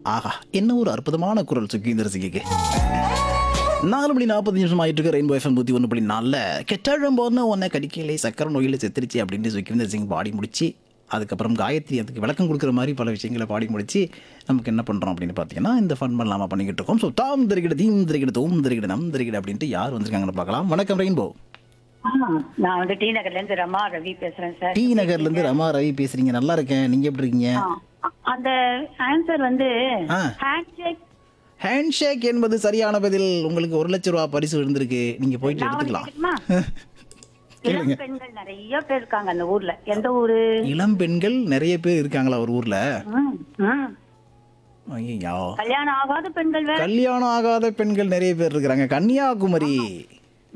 ஆஹா என்ன ஒரு அற்புதமான குரல் சுகீந்தர் சிங்கிக்கு நாலு மணி நாற்பது நிமிஷம் ஆயிட்டு இருக்கு ரெயின்போ எஃப்எம் நூற்றி ஒன்று புள்ளி நாலில் கெட்டாழம் போன உன்னை கடிக்கலை சக்கரை நோயில் செத்துருச்சு அப்படின்ட்டு சுகீந்தர் சிங் பாடி முடிச்சு அதுக்கப்புறம் காயத்ரி அதுக்கு விளக்கம் கொடுக்குற மாதிரி பல விஷயங்களை பாடி முடிச்சு நமக்கு என்ன பண்ணுறோம் அப்படின்னு பார்த்தீங்கன்னா இந்த ஃபன் பண்ணலாமா பண்ணிக்கிட்டு இருக்கோம் ஸோ தாம் திரிகிட தீம் திரிகிட தோம் திரிகிட நம் திரிகிட அப்படின்ட்டு யார் வந்திருக்காங்கன்னு பார்க்கலாம் வணக்கம் ரெயின்போ ஆ, நான் வந்து டி நகர்ல இருந்து ரமா ரவி பேசுறேன் சார் டி நகர்ல இருந்து ரமா ரவி பேசுறீங்க நல்லா இருக்கேன் நீங்க எப்படி இருக்கீங்க ஆ, அந்த ஆன்சர் வந்து ஆ. ஹேண்ட் ஷேக் ஹேண்ட்ஷேக் என்பது சரியான பதில் உங்களுக்கு ஒரு லட்ச ரூபா பரிசு விழுந்திருக்கு நீங்க போயிட்டு நான் ஒண்ணு எடுத்துக்கலாம் கேட்கட்டுமா? இளம் பெண்கள் நிறைய பேர் இருக்காங்க அந்த ஊர்ல எந்த ஊரு இளம் பெண்கள் நிறைய பேர் இருக்காங்களா ஒரு ஊர்ல ம், ம். ஐயோ கல்யாணம் ஆகாத பெண்கள் வேற கல்யாணம் ஆகாத பெண்கள் நிறைய பேர் இருக்கிறாங்க கன்னியாகுமரி